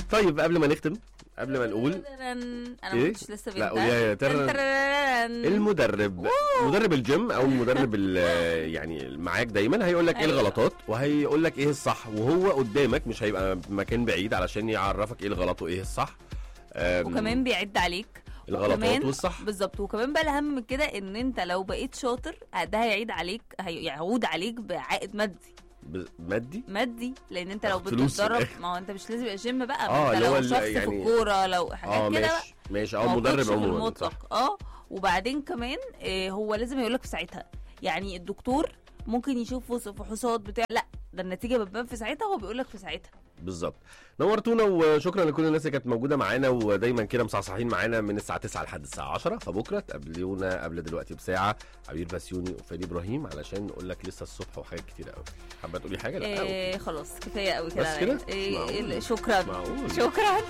طيب قبل ما نختم قبل ما نقول انا ما إيه؟ كنتش لسه لا، بنت قوليها يا ترى. تررررن. المدرب مدرب الجيم او المدرب ال- يعني معاك دايما هيقول لك ايه أيوة. الغلطات وهيقول لك ايه الصح وهو قدامك مش هيبقى مكان بعيد علشان يعرفك ايه الغلط وايه الصح أم، وكمان بيعد عليك الغلطات وكمان- والصح بالظبط وكمان بقى الاهم من كده ان انت لو بقيت شاطر ده هيعيد عليك هيعود عليك بعائد مادي ب- مادي مادي لان انت لو تاخد فلوس في بتتدرب الآخر. ما هو انت مش لازم يبقى جيم بقى آه، ما انت اللي هو لو ال- شخص في يعني- الكوره لو حاجات اه كده بقى ماشي ماشي اه موجودش مدرب في عموما صح المطلق اه وبعدين كمان آه هو لازم يقول لك في ساعتها يعني الدكتور ممكن يشوف فحص- فحوصات بتاع لا ده النتيجه بتبان في ساعتها هو بيقول لك في ساعتها بالظبط نورتونا وشكرا لكل الناس اللي كانت موجوده معانا ودايما كده مصحصحين معانا من الساعه 9 لحد الساعه 10 فبكره تقابلونا قبل دلوقتي بساعه عبير بسيوني وفادي ابراهيم علشان نقول لك لسه الصبح وحاجات كتيره قوي حابه تقولي حاجه لا آه خلاص كفايه قوي كده بس كده؟ آه معقول. شكرا معقول شكرا